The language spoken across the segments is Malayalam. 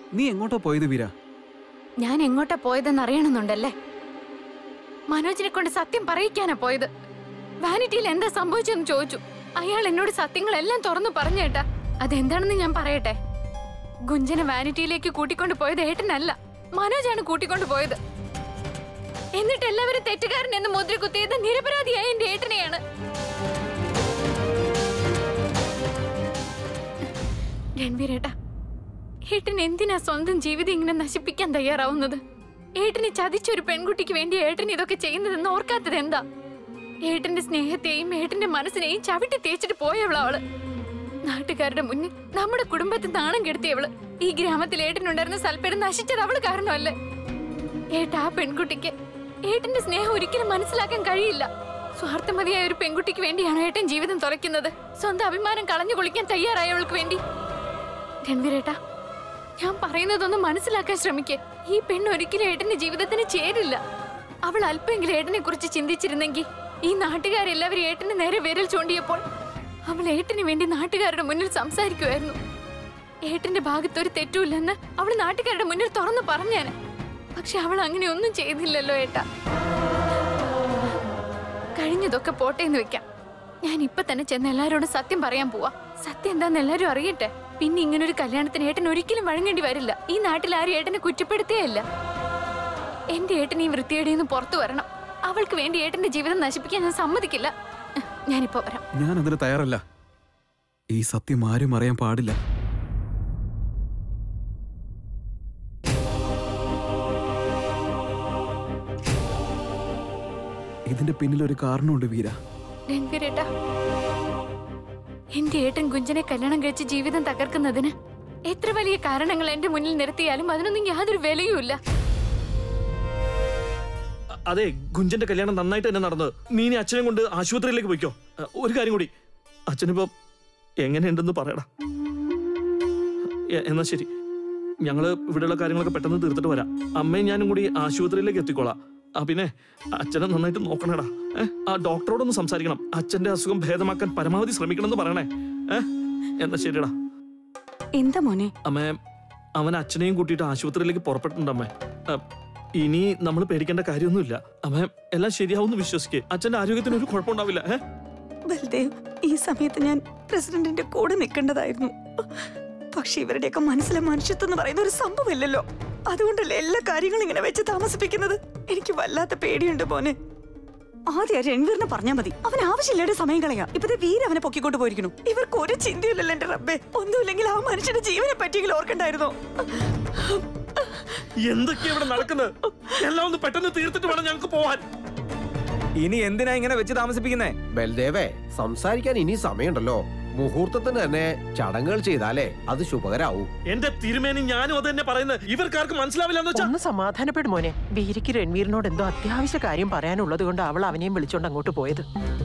നീ എങ്ങോട്ടാ പോയത് വീര ഞാൻ എങ്ങോട്ടാ പോയതെന്ന് അറിയണമെന്നുണ്ടല്ലേ മനോജിനെ കൊണ്ട് സത്യം പറയിക്കാനാ പോയത് വാനിറ്റിയിൽ എന്താ സംഭവിച്ചെന്ന് ചോദിച്ചു അയാൾ എന്നോട് സത്യങ്ങളെല്ലാം തുറന്നു പറഞ്ഞേട്ടാ അതെന്താണെന്ന് ഞാൻ പറയട്ടെ ഗുഞ്ചനെ വാനിറ്റിയിലേക്ക് കൂട്ടിക്കൊണ്ട് പോയത് ഏട്ടനല്ല മനോജാണ് കൂട്ടിക്കൊണ്ട് പോയത് എന്നിട്ട് എല്ലാവരും തെറ്റുകാരൻ എന്ന് മുദ്ര കുത്തിയത് നിരപരാധിയായ എന്റെ ഏട്ടനെയാണ് രൺവീരേട്ടാ ഏട്ടൻ എന്തിനാ സ്വന്തം ജീവിതം ഇങ്ങനെ നശിപ്പിക്കാൻ തയ്യാറാവുന്നത് ഏട്ടനെ ചതിച്ചൊരു പെൺകുട്ടിക്ക് വേണ്ടി ഏട്ടൻ ഇതൊക്കെ ചെയ്യുന്നതെന്ന് ഓർക്കാത്തത് എന്താ ഏട്ടന്റെ സ്നേഹത്തെയും ഏട്ടന്റെ മനസ്സിനെയും ചവിട്ടി തേച്ചിട്ട് പോയവളാ അവള് നാട്ടുകാരുടെ മുന്നിൽ നമ്മുടെ കുടുംബത്തെ നാണം കെടുത്തിയവള് ഈ ഗ്രാമത്തിൽ ഏട്ടനുണ്ടായിരുന്ന സൽപ്പേര് നശിച്ചത് അവള് കാരണമല്ലേ ഏട്ട ആ പെൺകുട്ടിക്ക് ഏട്ടന്റെ സ്നേഹം ഒരിക്കലും മനസ്സിലാക്കാൻ കഴിയില്ല സ്വാർത്ഥമതിയായ ഒരു പെൺകുട്ടിക്ക് വേണ്ടിയാണോ ഏട്ടൻ ജീവിതം തുറയ്ക്കുന്നത് സ്വന്തം അഭിമാനം കളഞ്ഞു കുളിക്കാൻ തയ്യാറായവൾക്ക് വേണ്ടി രൺവീരേട്ടാ ഞാൻ പറയുന്നതൊന്ന് മനസ്സിലാക്കാൻ ശ്രമിക്ക് ഈ പെണ്ണ് ഒരിക്കലും ഏട്ടന്റെ ജീവിതത്തിന് ചേരില്ല അവൾ അല്പമെങ്കിലും ഏട്ടനെ കുറിച്ച് ചിന്തിച്ചിരുന്നെങ്കിൽ ഈ നാട്ടുകാരെല്ലാവരും ഏട്ടന് നേരെ വിരൽ ചൂണ്ടിയപ്പോൾ അവൾ ഏട്ടന് വേണ്ടി നാട്ടുകാരുടെ മുന്നിൽ സംസാരിക്കുമായിരുന്നു ഏട്ടന്റെ ഭാഗത്തൊരു തെറ്റുമില്ലെന്ന് അവൾ നാട്ടുകാരുടെ മുന്നിൽ തുറന്നു പറഞ്ഞേനെ പക്ഷെ അവൾ അങ്ങനെ ഒന്നും ചെയ്തില്ലല്ലോ ഏട്ടാ കഴിഞ്ഞതൊക്കെ പോട്ടെ എന്ന് വെക്കാം ഞാൻ ഇപ്പൊ തന്നെ ചെന്ന് എല്ലാരോടും സത്യം പറയാൻ പോവാ സത്യം എന്താന്ന് എല്ലാരും അറിയട്ടെ പിന്നെ ഇങ്ങനെ ഒരു കല്യാണത്തിന് ഏട്ടൻ ഒരിക്കലും വഴങ്ങേണ്ടി വരില്ല ഈ നാട്ടിൽ ആരും ഏട്ടനെ കുറ്റപ്പെടുത്തേയല്ല എന്റെ ഏട്ടൻ ഈ വൃത്തിയുടെ നിന്ന് പുറത്തു വരണം അവൾക്ക് വേണ്ടി ഏട്ടന്റെ ജീവിതം നശിപ്പിക്കാൻ ഞാൻ സമ്മതിക്കില്ല ഞാനിപ്പോ വരാം ഞാൻ അതിന് തയ്യാറല്ല ഈ സത്യം ആരും അറിയാൻ പാടില്ല ഇതിന്റെ പിന്നിൽ ഒരു കാരണമുണ്ട് വീര രൺവീരേട്ടാ എന്റെ ഏട്ടൻ കുഞ്ചനെ കല്യാണം കഴിച്ച് ജീവിതം തകർക്കുന്നതിന് എത്ര വലിയ കാരണങ്ങൾ എന്റെ മുന്നിൽ നിർത്തിയാലും അതിനൊന്നും യാതൊരു വിലയുമില്ല അ- അതെ ഗുഞ്ചന്റെ കല്യാണം നന്നായിട്ട് തന്നെ നടന്നത് നീ ഇനി അച്ഛനെ കൊണ്ട് ആശുപത്രിയിലേക്ക് പോയിക്കോ അ, ഒരു കാര്യം കൂടി അച്ഛനിപ്പോ എങ്ങനെയുണ്ടെന്ന് പറയടാ എ- എന്നാ ശരി ഞങ്ങള് ഇവിടെയുള്ള കാര്യങ്ങളൊക്കെ പെട്ടെന്ന് തീർത്തിട്ട് വരാം അമ്മയും ഞാനും കൂടി ആശുപത്രിയിലേക്ക് എത്തിക്കോളാം ആ പിന്നെ അച്ഛനെ നന്നായിട്ട് നോക്കണേടാ ഏ ആ ഡോക്ടറോടൊന്ന് സംസാരിക്കണം അച്ഛന്റെ അസുഖം ഭേദമാക്കാൻ പരമാവധി ശ്രമിക്കണമെന്ന് പറയണേ ഏ എന്നാ ശരിടാ എന്താ മോനെ അമ്മേ അവൻ അച്ഛനെയും കൂട്ടിയിട്ട് ആശുപത്രിയിലേക്ക് പുറപ്പെട്ടിട്ടുണ്ട് അമ്മേ അ, ഇനി നമ്മൾ പേടിക്കേണ്ട കാര്യമൊന്നുമില്ല അമ്മേ എല്ലാം ശരിയാവുമെന്ന് വിശ്വസിക്കേ അച്ഛന്റെ ആരോഗ്യത്തിന് ഒരു കുഴപ്പമുണ്ടാവില്ല ഏ ബൽദേവ് ഈ സമയത്ത് ഞാൻ പ്രസിഡന്റിന്റെ കൂടെ നിൽക്കേണ്ടതായിരുന്നു പക്ഷെ ഇവരുടെയൊക്കെ മനസ്സിലെ മനുഷ്യത്വം എന്ന് പറയുന്ന ഒരു സംഭവമില്ലല്ലോ അതുകൊണ്ടല്ലേ എല്ലാ കാര്യങ്ങളും ഇങ്ങനെ വെച്ച് താമസിപ്പിക്കുന്നത് എനിക്ക് വല്ലാത്ത പേടിയുണ്ട് മോനെ ആദ്യം രൺവീറിനെ പറഞ്ഞാ മതി അവൻ ആവശ്യമില്ലാതെ സമയം കളയാ ഇപ്പത്തെ വീര അവനെ പൊക്കിക്കൊണ്ട് പോയിരിക്കണു ഇവർക്ക് ഒരു ചിന്തയില്ലല്ലോ എന്റെ റബ്ബേ ഒന്നുമില്ലെങ്കിൽ ആ മനുഷ്യന്റെ ജീവനെ പറ്റിയെങ്കിലും ഓർക്കണ്ടായിരുന്നോ എന്തൊക്കെയാ ഇവിടെ നടക്കുന്നത് എല്ലാം ഒന്ന് പെട്ടെന്ന് തീർത്തിട്ട് വേണം ഞങ്ങൾക്ക് പോവാൻ ഇനി എന്തിനാ ഇങ്ങനെ വെച്ച് താമസിപ്പിക്കുന്നേ ബൽദേവേ സംസാരിക്കാൻ ഇനി സമയമുണ്ടല്ലോ മുഹൂർത്തത്തിന് തന്നെ ചടങ്ങുകൾ ചെയ്താലേ അത് ശുഭകരാവൂ എന്റെ തിരുമേനി ഞാനും അത് തന്നെ പറയുന്നത് ഇവർക്കാർക്ക് മനസ്സിലാവില്ല എന്ന് വെച്ചാ ഒന്ന് സമാധാനപ്പെടും മോനെ വീരിക്ക് രൺവീറിനോട് എന്തോ അത്യാവശ്യ കാര്യം പറയാനുള്ളത് കൊണ്ട് അവൾ അവനെയും വിളിച്ചോണ്ട് അങ്ങോട്ട് പോയത്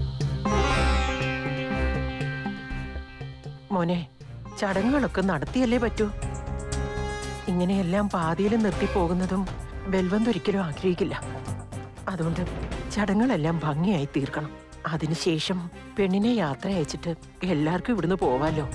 മോനെ ചടങ്ങുകളൊക്കെ നടത്തിയല്ലേ പറ്റൂ ഇങ്ങനെയെല്ലാം പാതിയിൽ നിർത്തി പോകുന്നതും ബൽവന്ത് ഒരിക്കലും ആഗ്രഹിക്കില്ല അതുകൊണ്ട് ചടങ്ങുകളെല്ലാം ഭംഗിയായി തീർക്കണം അതിനുശേഷം പെണ്ണിനെ യാത്ര അയച്ചിട്ട് എല്ലാവർക്കും ഇവിടുന്ന് പോവാലോ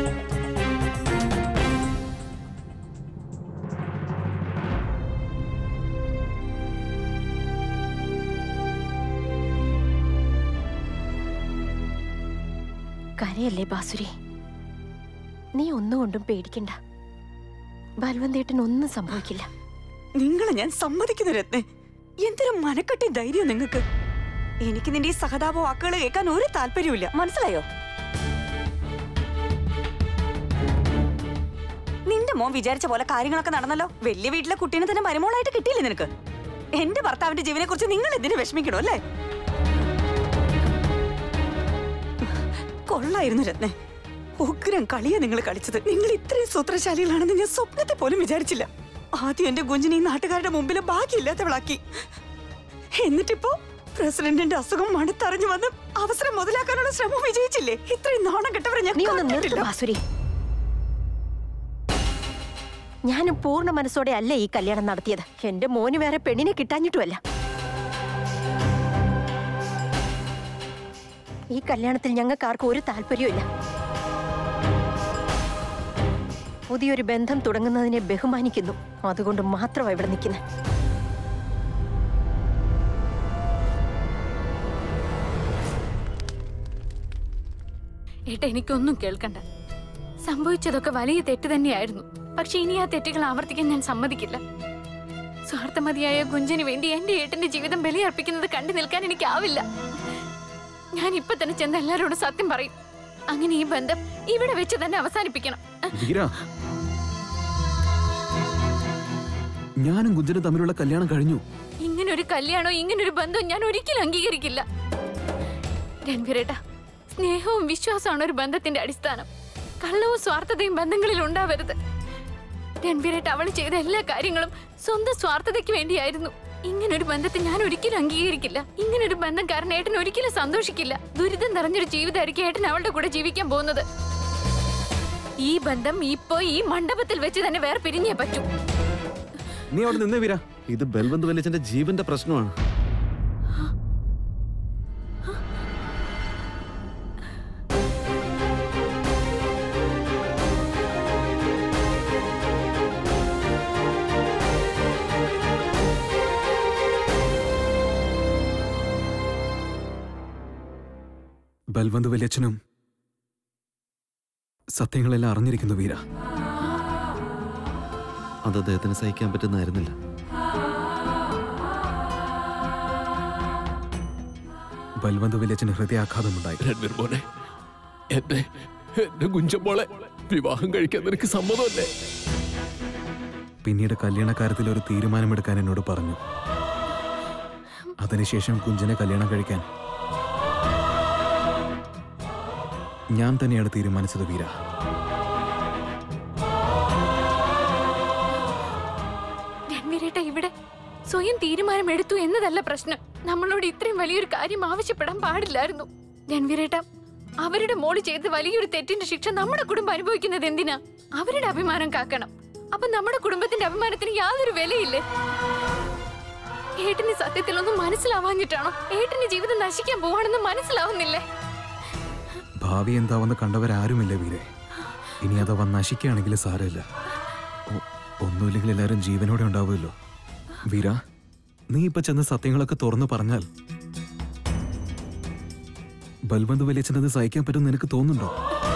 കരയല്ലേ ബാസുരി നീ ഒന്നുകൊണ്ടും പേടിക്കണ്ട ബൽവന്തേട്ടൻ ഒന്നും സംഭവിക്കില്ല നിങ്ങളെ ഞാൻ സമ്മതിക്കുന്ന രത്നെ എന്തൊരു മനക്കെട്ടി ധൈര്യം നിങ്ങൾക്ക് എനിക്ക് നിന്റെ ഈ സഹതാപ വാക്കുകൾ കേൾക്കാൻ ഒരു താല്പര്യമില്ല മനസ്സിലായോ നിന്റെ മോൻ വിചാരിച്ച പോലെ കാര്യങ്ങളൊക്കെ നടന്നല്ലോ വലിയ വീട്ടിലെ കുട്ടീനെ തന്നെ മരുമോളായിട്ട് കിട്ടിയില്ലേ നിനക്ക് എന്റെ ഭർത്താവിന്റെ ജീവനെ കുറിച്ച് നിങ്ങൾ എന്തിനു വിഷമിക്കണോ അല്ലേ കൊള്ളായിരുന്നു രത്നെ ഉഗ്രം കളിയാ നിങ്ങൾ കളിച്ചത് നിങ്ങൾ ഇത്രയും സൂത്രശാലികളാണെന്ന് ഞാൻ സ്വപ്നത്തെ പോലും വിചാരിച്ചില്ല ആദ്യം എന്റെ കുഞ്ഞിനെ ഈ നാട്ടുകാരുടെ മുമ്പിൽ ബാക്കിയില്ലാത്തവളാക്കി എന്നിട്ടിപ്പോ പ്രസിഡന്റിന്റെ അസുഖം മണത്തറിഞ്ഞു വന്ന് അവസരം മുതലാക്കാനുള്ള ശ്രമം വിജയിച്ചില്ലേ ഇത്രയും നാണം കെട്ടവരെ ഞാൻ നീ ഒന്ന് നിർത്ത് കണ്ടിട്ടില്ല. ബാസുരി ഞാനും പൂർണ്ണ മനസ്സോടെ അല്ല ഈ കല്യാണം നടത്തിയത് എന്റെ മോന് വേറെ പെണ്ണിനെ കിട്ടാഞ്ഞിട്ടുമല്ല ഈ കല്യാണത്തിൽ ഞങ്ങൾക്ക് ആർക്കും ഒരു താല്പര്യമില്ല പുതിയൊരു ബന്ധം തുടങ്ങുന്നതിനെ ബഹുമാനിക്കുന്നു അതുകൊണ്ട് മാത്രമാണ് ഇവിടെ നിൽക്കുന്നത് ഏട്ടാ എനിക്കൊന്നും കേൾക്കണ്ട സംഭവിച്ചതൊക്കെ വലിയ തെറ്റ് തന്നെയായിരുന്നു പക്ഷെ ഇനി ആ തെറ്റുകൾ ആവർത്തിക്കാൻ ഞാൻ സമ്മതിക്കില്ല സ്വാർത്ഥമതിയായ ഗുഞ്ചന് വേണ്ടി എന്റെ ഏട്ടന്റെ ജീവിതം ബലിയർപ്പിക്കുന്നത് കണ്ടു നിൽക്കാൻ എനിക്കാവില്ല ഞാൻ ഇപ്പൊ തന്നെ ചെന്ന് എല്ലാവരോടും സത്യം പറയും അങ്ങനെ ഈ ബന്ധം ഇവിടെ വെച്ച് തന്നെ അവസാനിപ്പിക്കണം വീര ഞാനും ഗുഞ്ചനും തമ്മിലുള്ള കല്യാണം കഴിഞ്ഞു ഇങ്ങനൊരു കല്യാണോ ഇങ്ങനൊരു ബന്ധവും ഞാൻ ഒരിക്കലും അംഗീകരിക്കില്ല രൺവീരേട്ട സ്നേഹവും വിശ്വാസമാണ് ഒരു ബന്ധത്തിന്റെ അടിസ്ഥാനം കള്ളവും സ്വാർത്ഥതയും ബന്ധങ്ങളിൽ ഉണ്ടാവരുത് രൺവീരേട്ട അവൾ ചെയ്ത എല്ലാ കാര്യങ്ങളും സ്വന്തം സ്വാർത്ഥതയ്ക്ക് വേണ്ടിയായിരുന്നു ഇങ്ങനൊരു ബന്ധത്തെ ഞാൻ ഒരിക്കലും അംഗീകരിക്കില്ല ഇങ്ങനൊരു ബന്ധം കാരണം ഏട്ടൻ ഒരിക്കലും സന്തോഷിക്കില്ല ദുരിതം നിറഞ്ഞൊരു ജീവിതമായിരിക്കും ഏട്ടൻ അവളുടെ കൂടെ ജീവിക്കാൻ പോകുന്നത് ഈ ബന്ധം ഇപ്പോ ഈ മണ്ഡപത്തിൽ വെച്ച് തന്നെ വേറെ പിരിഞ്ഞേ പറ്റൂ നീ അവിടെ നിന്നേ വീര ഇത് ബൽവന്ത് വലിയച്ഛന്റെ ജീവന്റെ പ്രശ്നമാണ് ബൽവന്ത് വലിയച്ഛനും സത്യങ്ങളെല്ലാം അറിഞ്ഞിരിക്കുന്നു വീര അത് അദ്ദേഹത്തിന് സഹിക്കാൻ പറ്റുന്നതായിരുന്നില്ല ബൽവന്ത് വലിയച്ഛന് ഹൃദയാഘാതമുണ്ടായി രൺവീർ മോനെ എന്നെ എന്റെ കുഞ്ചമ്പോളെ വിവാഹം കഴിക്കാൻ നിനക്ക് സമ്മതമല്ലേ പിന്നീട് കല്യാണക്കാര്യത്തിൽ ഒരു തീരുമാനമെടുക്കാൻ എന്നോട് പറഞ്ഞു അതിനുശേഷം കുഞ്ചനെ കല്യാണം കഴിക്കാൻ ഞാൻ തന്നെയാണ് തീരുമാനിച്ചത് വീര രൺവീരേട്ട ഇവിടെ സ്വയം തീരുമാനമെടുത്തു എന്നതല്ല പ്രശ്നം നമ്മളോട് ഇത്രയും വലിയൊരു കാര്യം ആവശ്യപ്പെടാൻ പാടില്ലായിരുന്നു രൺവീരേട്ട അവരുടെ മോള് ചെയ്ത വലിയൊരു തെറ്റിന്റെ ശിക്ഷ നമ്മുടെ കുടുംബം അനുഭവിക്കുന്നത് എന്തിനാ അവരുടെ അഭിമാനം കാക്കണം അപ്പൊ നമ്മുടെ കുടുംബത്തിന്റെ അഭിമാനത്തിന് യാതൊരു വിലയില്ലേ ഏട്ടന് സത്യത്തിലൊന്നും മനസ്സിലാവാഞ്ഞിട്ടാണോ ഏട്ടന്റെ ജീവിതം നശിക്കാൻ പോവാണെന്ന് മനസ്സിലാവുന്നില്ലേ ഭാവി എന്താവെന്ന് കണ്ടവരാരുമില്ല വീരെ ഇനി അഥവാ നശിക്കുകയാണെങ്കിൽ സാരമില്ല ഒ- ഒന്നുമില്ലെങ്കിൽ എല്ലാവരും ജീവനോടെ ഉണ്ടാവുമല്ലോ വീര നീ ഇപ്പൊ ചെന്ന് സത്യങ്ങളൊക്കെ തുറന്നു പറഞ്ഞാൽ ബൽവന്ത് വലിയച്ഛനത് സഹിക്കാൻ പറ്റും നിനക്ക് തോന്നുന്നുണ്ടോ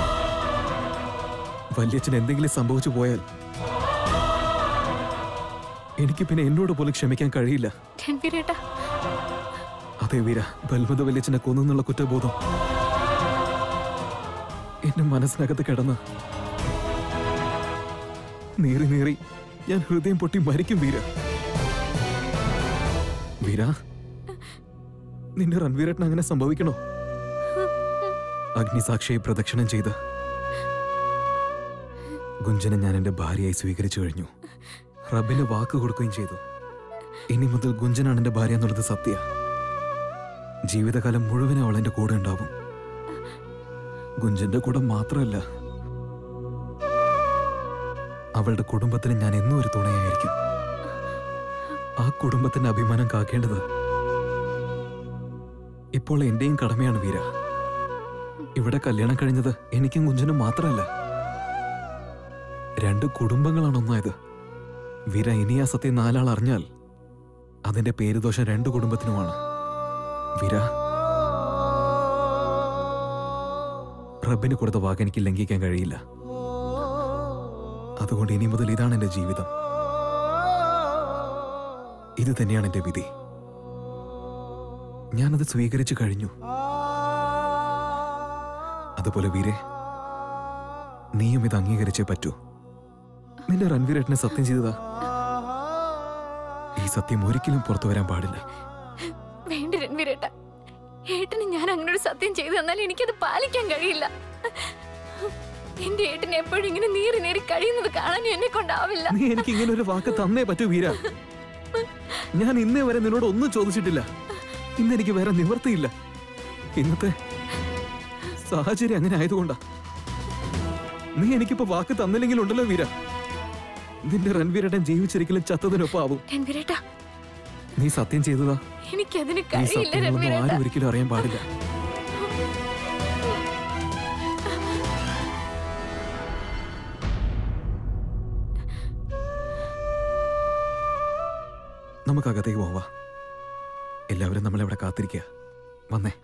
വല്യച്ഛൻ എന്തെങ്കിലും സംഭവിച്ചു പോയാൽ എനിക്ക് പിന്നെ എന്നോട് പോലും ക്ഷമിക്കാൻ കഴിയില്ല രൺവീരേട്ട അതെ വീര ബൽവന്ത് വലിയച്ഛനെ കൊന്നെന്നുള്ള കുറ്റബോധം എന്റെ മനസ്സിനകത്ത് കിടന്ന് നീറി നീറി ഞാൻ ഹൃദയം പൊട്ടി മരിക്കും വീര വീര നിന്റെ റൺവീരേട്ടൻ അങ്ങനെ സംഭവിക്കണോ അഗ്നിസാക്ഷിയെ പ്രദക്ഷിണം ചെയ്ത് ഗുഞ്ചനെ ഞാൻ എന്റെ ഭാര്യയായി സ്വീകരിച്ചു കഴിഞ്ഞു റബ്ബിന് വാക്ക് കൊടുക്കുകയും ചെയ്തു ഇനി മുതൽ ഗുഞ്ചനാണ് എന്റെ ഭാര്യ എന്നുള്ളത് സത്യ ജീവിതകാലം മുഴുവനും അവൾ എന്റെ കൂടെ ഉണ്ടാവും ഗുഞ്ചന്റെ കൂടെ മാത്രമല്ല അവളുടെ കുടുംബത്തിന് ഞാൻ എന്നും ഒരു തുണയായിരിക്കും ആ കുടുംബത്തിന്റെ അഭിമാനം കാക്കേണ്ടത് ഇപ്പോൾ എന്റെയും കടമയാണ് വീര ഇവിടെ കല്യാണം കഴിഞ്ഞത് എനിക്കും കുഞ്ചനും മാത്രമല്ല രണ്ട് കുടുംബങ്ങളാണ് ഒന്നായത് വീര ഇനി ആ സത്യം നാലാൾ അറിഞ്ഞാൽ അതിന്റെ പേരുദോഷം രണ്ട് കുടുംബത്തിനുമാണ് വീര റബ്ബിന് കൊടുത്ത വാക്ക് എനിക്ക് ലംഘിക്കാൻ കഴിയില്ല അതുകൊണ്ട് ഇനി മുതൽ ഇതാണ് എന്റെ ജീവിതം ഇത് തന്നെയാണ് എന്റെ വിധി ഞാനത് സ്വീകരിച്ചു കഴിഞ്ഞു അതുപോലെ വീരെ നീയും ഇത് അംഗീകരിച്ചേ പറ്റൂ നിന്റെ റൺവീരേട്ടനെ സത്യം ചെയ്തതാ ഈ സത്യം ഒരിക്കലും പുറത്തു വരാൻ പാടില്ല വേണ്ട രൺവീരേട്ട ഏട്ടന് ഞാൻ അങ്ങനെ ഒരു സത്യം ചെയ്തു തന്നാൽ എനിക്കത് പാലിക്കാൻ കഴിയില്ല എന്റെ ഏട്ടന് എപ്പോഴും ഇങ്ങനെ നീറി നീറി കഴിയുന്നത് കാണാൻ എന്നെ കൊണ്ടാവില്ല നീ എനിക്ക് ഇങ്ങനെ ഒരു വാക്ക് തന്നേ പറ്റൂ വീര ഞാൻ ഇന്നേ വരെ നിന്നോട് ഒന്നും ചോദിച്ചിട്ടില്ല ഇന്ന് എനിക്ക് വേറെ നിവർത്തിയില്ല ഇന്നത്തെ സാഹചര്യം അങ്ങനെ ആയതുകൊണ്ടാ നീ എനിക്കിപ്പോ വാക്ക് തന്നില്ലെങ്കിലുണ്ടല്ലോ വീര നിന്റെ റൺവീരട്ടൻ ജീവിച്ചിരിക്കലും ചത്തതിനൊപ്പം ആവും രൺവീരേട്ട നീ സത്യം ചെയ്തതാ എനിക്കതിന് ഈ കഴിയില്ല സത്യങ്ങളൊന്നും രൺവീരേട്ട ആരും ഒരിക്കലും അറിയാൻ പാടില്ല നമുക്ക് അകത്തേക്ക് പോവാ എല്ലാവരും നമ്മളെവിടെ കാത്തിരിക്കുക വന്നേ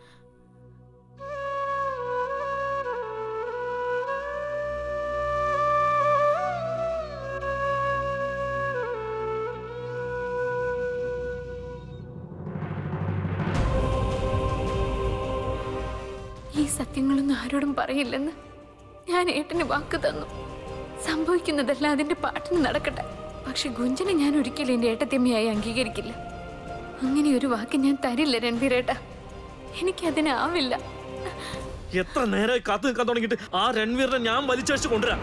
ഈ സത്യങ്ങളൊന്നും ആരോടും പറയില്ലെന്ന് ഞാൻ ഏട്ടന് വാക്ക് തന്നു സംഭവിക്കുന്നതെല്ലാം അതിന്റെ പാട്ടിന് നടക്കട്ടെ പക്ഷെ ഗുഞ്ചനെ ഞാൻ ഒരിക്കലും എന്റെ ഏട്ടത്തിയമ്മയായി അംഗീകരിക്കില്ല അങ്ങനെ ഒരു വാക്ക് ഞാൻ തരില്ല രൺവീരേട്ട എനിക്കതിനാവില്ല എത്ര നേരമായി കാത്തു നിൽക്കാൻ തുടങ്ങിയിട്ട് ആ രൺവീറിനെ ഞാൻ വലിച്ചഴിച്ച് കൊണ്ടുവരാം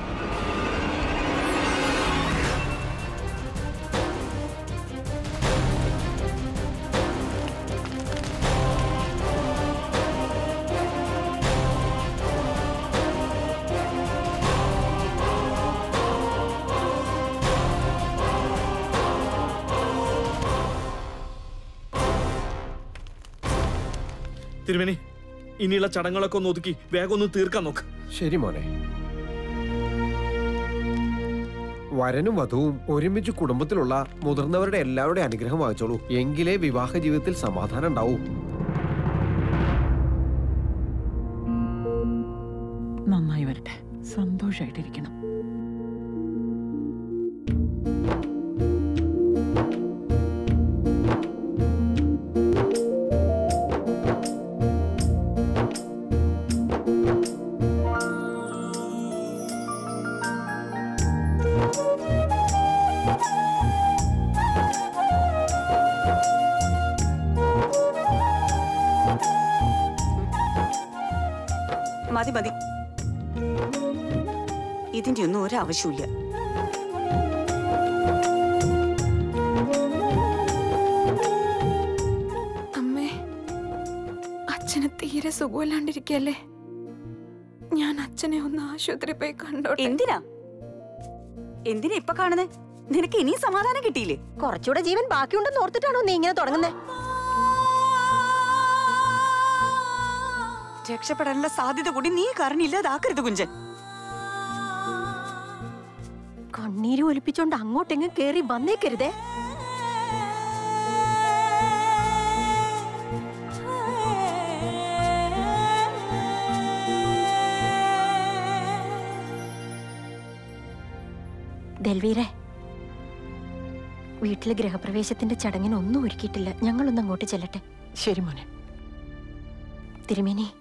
തിരുമേനി ഇനിയുള്ള ചടങ്ങുകളൊക്കെ ഒന്ന് ഒതുക്കി വേഗം ഒന്ന് തീർക്കാൻ നോക്ക് ശരി മോനെ വരനും വധുവും ഒരുമിച്ച് കുടുംബത്തിലുള്ള മുതിർന്നവരുടെ എല്ലാവരുടെയും അനുഗ്രഹം വാങ്ങിച്ചോളൂ എങ്കിലേ വിവാഹ ജീവിതത്തിൽ സമാധാനം ഉണ്ടാവൂ നന്നായി വരട്ടെ സന്തോഷായിട്ടിരിക്കണം മതി മതി ഇതിന്റെ ഒന്നും ഒരാവശ്യമില്ല അമ്മേ അച്ഛന് തീരെ സുഖമില്ലാണ്ടിരിക്കല്ലേ ഞാൻ അച്ഛനെ ഒന്ന് ആശുപത്രി പോയി കണ്ടോട്ടെ എന്തിനാ എന്തിനാ ഇപ്പൊ കാണുന്നേ നിനക്ക് ഇനിയും സമാധാനം കിട്ടിയില്ലേ കുറച്ചുകൂടെ ജീവൻ ബാക്കിയുണ്ടെന്ന് ഓർത്തിട്ടാണോ നീ ഇങ്ങനെ തുടങ്ങുന്നത് രക്ഷപ്പെടാനുള്ള സാധ്യത കൂടി നീ കാരണം ഇല്ലാതാക്കരുത് കുഞ്ചൻ കണ്ണീര് ഒലിപ്പിച്ചോണ്ട് അങ്ങോട്ടെങ്ങും കേറി വന്നേക്കരുതേ ദൽവീരെ വീട്ടിലെ ഗൃഹപ്രവേശത്തിന്റെ ചടങ്ങിന് ഒന്നും ഒരുക്കിയിട്ടില്ല ഞങ്ങളൊന്ന് അങ്ങോട്ട് ചെല്ലട്ടെ ശരി മോനെ തിരുമേനി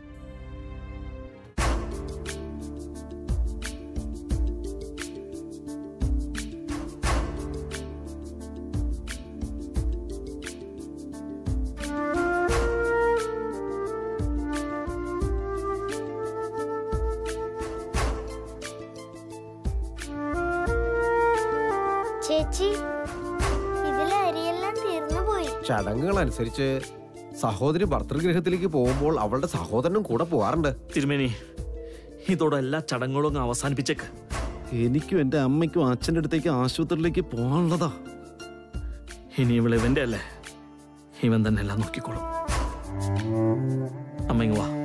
ചേച്ചി ഇതിലെ അരിയെല്ലാം തീർന്നു പോയി ചടങ്ങുകൾ അനുസരിച്ച് സഹോദരി ഭർത്തൃഗൃഹത്തിലേക്ക് പോകുമ്പോൾ അവളുടെ സഹോദരനും കൂടെ പോകാറുണ്ട് തിരുമേനി ഇതോടെ എല്ലാ ചടങ്ങുകളും അങ്ങ് അവസാനിപ്പിച്ചേക്ക് എനിക്കും എന്റെ അമ്മയ്ക്കും അച്ഛൻ്റെ അടുത്തേക്ക് ആശുപത്രിയിലേക്ക് പോകാനുള്ളതാ ഇനി ഇവൾ ഇവന്റെ അല്ലേ ഇവൻ തന്നെ എല്ലാം നോക്കിക്കോളും അമ്മ ഇങ്ങ് വാ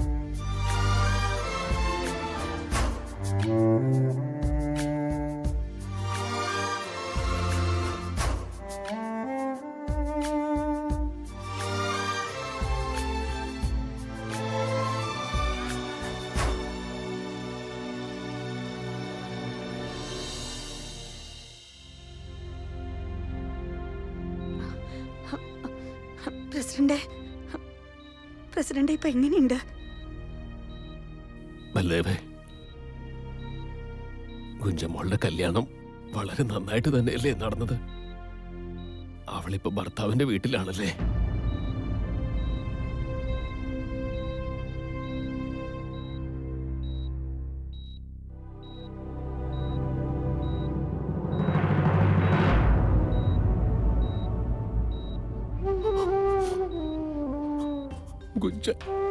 പ്രസിഡന്റ് പ്രസിഡന്റ് ഇപ്പൊ എങ്ങനെയുണ്ട് ബല്ലേവേ കുഞ്ചമ്മോളുടെ കല്യാണം വളരെ നന്നായിട്ട് തന്നെയല്ലേ നടന്നത് അവളിപ്പോ ഭർത്താവിന്റെ വീട്ടിലാണല്ലേ കുഞ്ച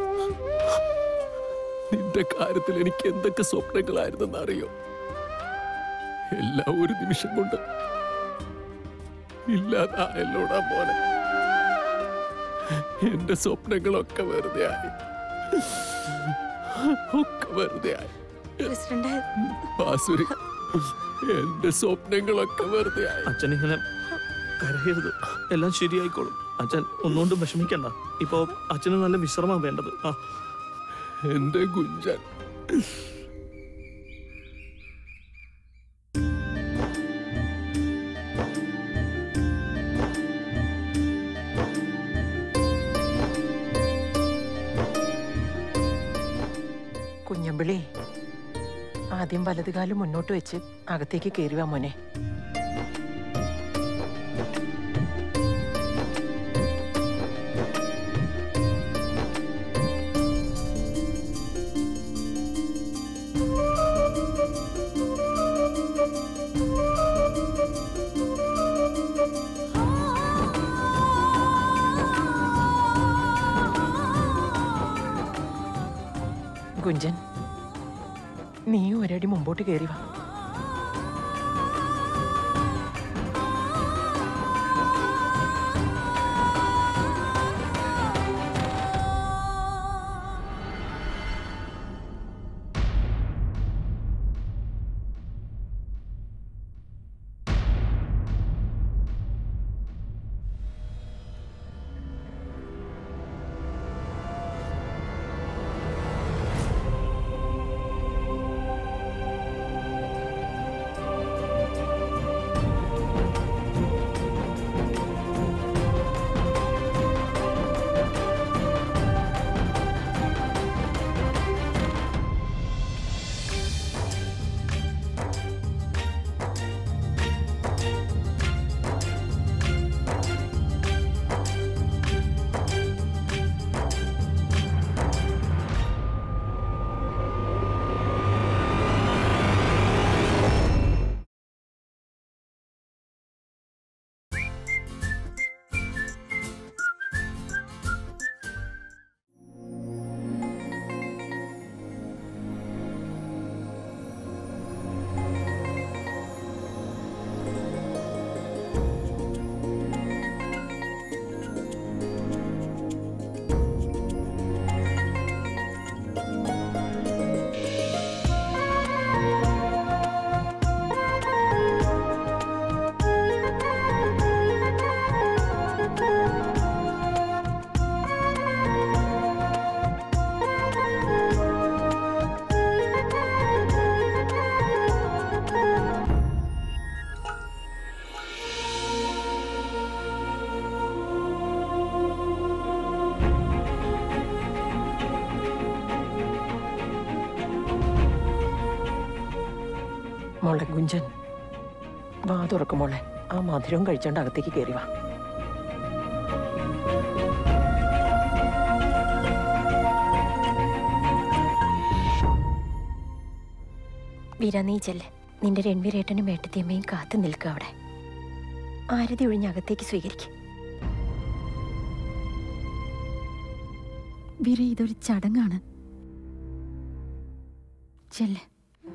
നിന്റെ കാര്യത്തിൽ എനിക്ക് എന്തൊക്കെ സ്വപ്നങ്ങളായിരുന്നെന്ന് അറിയോ എല്ലാം ഒരു നിമിഷം കൊണ്ട് ഇല്ലാതായല്ലോടാ മോനെ എന്റെ സ്വപ്നങ്ങളൊക്കെ വെറുതെ ആയി ഒക്കെ വെറുതെ ആയി പ്രസിഡന്റ് ബാസുരി എന്റെ സ്വപ്നങ്ങളൊക്കെ വെറുതെ ആയി അച്ഛൻ ഇങ്ങനെ കരയരുത് എല്ലാം ശരിയായിക്കോളും അച്ഛൻ ഒന്നുകൊണ്ടും വിഷമിക്കണ്ട ഇപ്പോ അച്ഛന് നല്ല വിശ്രമം വേണ്ടത് ആ എന്റെ കുഞ്ചൻ കുഞ്ഞമ്പിളി ആദ്യം വലതുകാലം മുന്നോട്ട് വെച്ച് അകത്തേക്ക് കയറുക മോനെ കുഞ്ചൻ നീ ഒരടി മുമ്പോട്ട് കയറി വാ മോളെ കുഞ്ചൻ വാ തുറക്കും മോളെ ആ മധുരം കഴിച്ചോണ്ട് അകത്തേക്ക് കയറി വാ വീര നീ ചെല്ല് നിന്റെ രൺവീരേട്ടനും ഏട്ടത്തിയമ്മയും കാത്തു നിൽക്കുക അവിടെ ആരതി ഒഴിഞ്ഞ് അകത്തേക്ക് സ്വീകരിക്കും വീര ഇതൊരു ചടങ്ങാണ് ചെല്ല്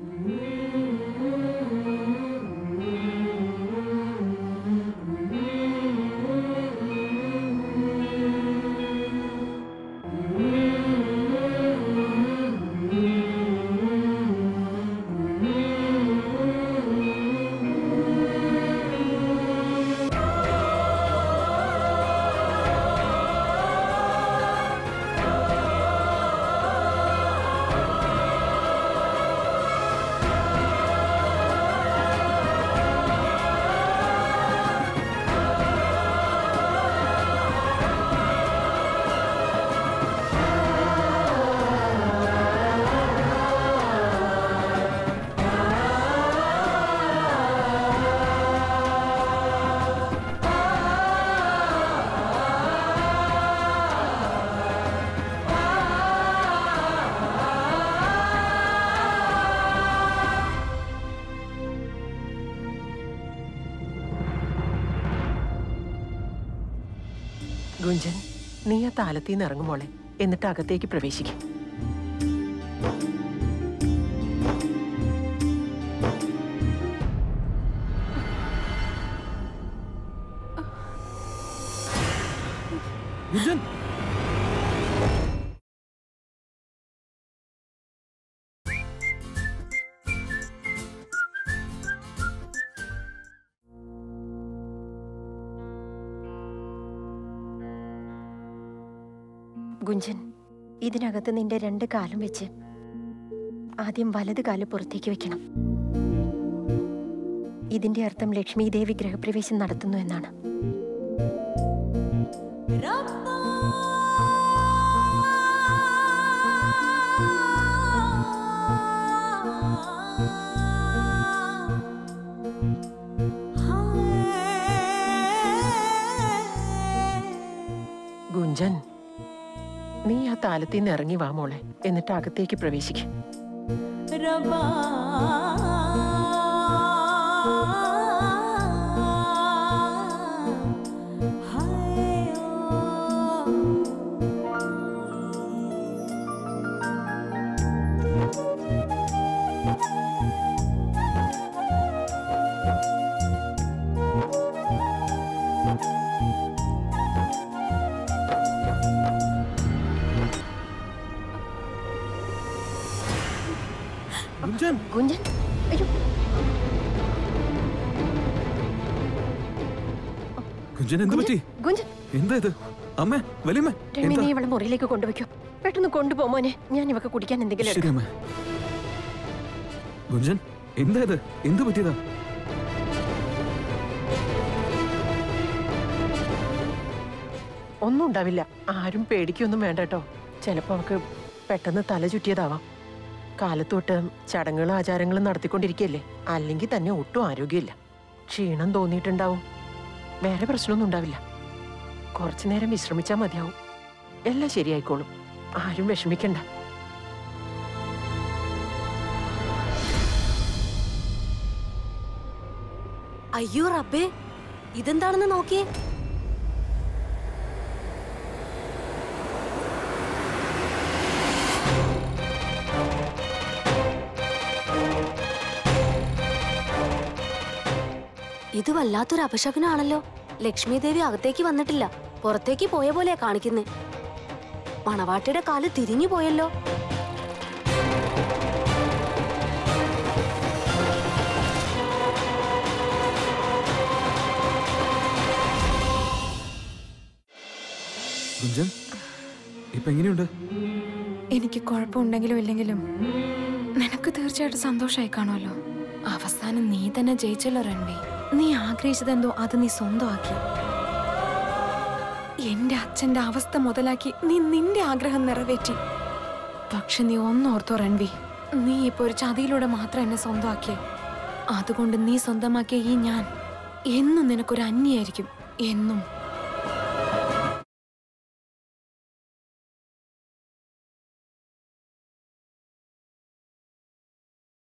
ഗുഞ്ചൻ നീ ആ താലത്തിൽ നിന്ന് ഇറങ്ങും മോളെ എന്നിട്ട് അകത്തേക്ക് പ്രവേശിക്കും ഗുഞ്ചൻ ഗുഞ്ചൻ ഇതിനകത്ത് നിന്റെ രണ്ട് കാലും വെച്ച് ആദ്യം വലത് കാല് പുറത്തേക്ക് വെക്കണം ഇതിന്റെ അർത്ഥം ലക്ഷ്മി ദേവി ഗൃഹപ്രവേശം നടത്തുന്നു എന്നാണ് ഗുഞ്ചൻ നീ ആ താലത്തിൽ നിന്ന് ഇറങ്ങി വാ മോളെ എന്നിട്ട് അകത്തേക്ക് പ്രവേശിക്കും ഗുഞ്ചൻ ഗുഞ്ചൻ അയ്യോ ഗുഞ്ചൻ എന്ത് പറ്റി ഗുഞ്ചൻ എന്താ ഇത് അമ്മ വലിയമ്മ രമി എന്താ നീ ഇവളെ മുറിയിലേക്ക് കൊണ്ടുവയ്ക്കോ പെട്ടെന്ന് കൊണ്ടുപോ മോനെ ഞാൻ ഇവക്ക് കുടിക്കാൻ എന്തെങ്കിലും ശരി എടുക്കാം. അമ്മ ഗുഞ്ചൻ എന്താ ഇത് എന്ത് പറ്റിയതാ ഒന്നും ഉണ്ടാവില്ല ആരും പേടിക്കൊന്നും വേണ്ട കേട്ടോ ചിലപ്പോ അവക്ക് പെട്ടെന്ന് തല ചുറ്റിയതാവാം കാലത്തൊട്ട് ചടങ്ങുകളും ആചാരങ്ങളും നടത്തിക്കൊണ്ടിരിക്കുകയല്ലേ അല്ലെങ്കിൽ തന്നെ ഒട്ടും ആരോഗ്യമില്ല ക്ഷീണം തോന്നിയിട്ടുണ്ടാവും വേറെ പ്രശ്നമൊന്നും ഉണ്ടാവില്ല കുറച്ചു നേരം വിശ്രമിച്ചാൽ മതിയാവും എല്ലാം ശരിയായിക്കോളും ആരും വിഷമിക്കണ്ട അയ്യോ റബ്ബേ ഇതെന്താണെന്ന് നോക്കിയേ ഇത് വല്ലാത്തൊരു അപശകനാണല്ലോ ലക്ഷ്മി ദേവി അകത്തേക്ക് വന്നിട്ടില്ല പുറത്തേക്ക് പോയ പോലെയാ കാണിക്കുന്നേ മണവാട്ടിയുടെ കാല് തിരിഞ്ഞു പോയല്ലോ ഗുഞ്ചൻ ഇപ്പൊ എങ്ങനെയുണ്ട് എനിക്ക് കുഴപ്പമുണ്ടെങ്കിലും ഇല്ലെങ്കിലും നിനക്ക് തീർച്ചയായിട്ടും സന്തോഷമായി കാണുമല്ലോ അവസാനം നീ തന്നെ ജയിച്ചല്ലോ രൺവി നീ ആഗ്രഹിച്ചതെന്തോ അത് നീ സ്വന്തമാക്കി എന്റെ അച്ഛന്റെ അവസ്ഥ മുതലാക്കി നീ നിന്റെ ആഗ്രഹം നിറവേറ്റി പക്ഷെ നീ ഒന്നോർത്തോ രൺവി നീ ഇപ്പൊ ഒരു ചതിയിലൂടെ മാത്രം എന്നെ സ്വന്തമാക്കിയേ അതുകൊണ്ട് നീ സ്വന്തമാക്കിയ ഈ ഞാൻ എന്നും നിനക്കൊരു അന്യായിരിക്കും എന്നും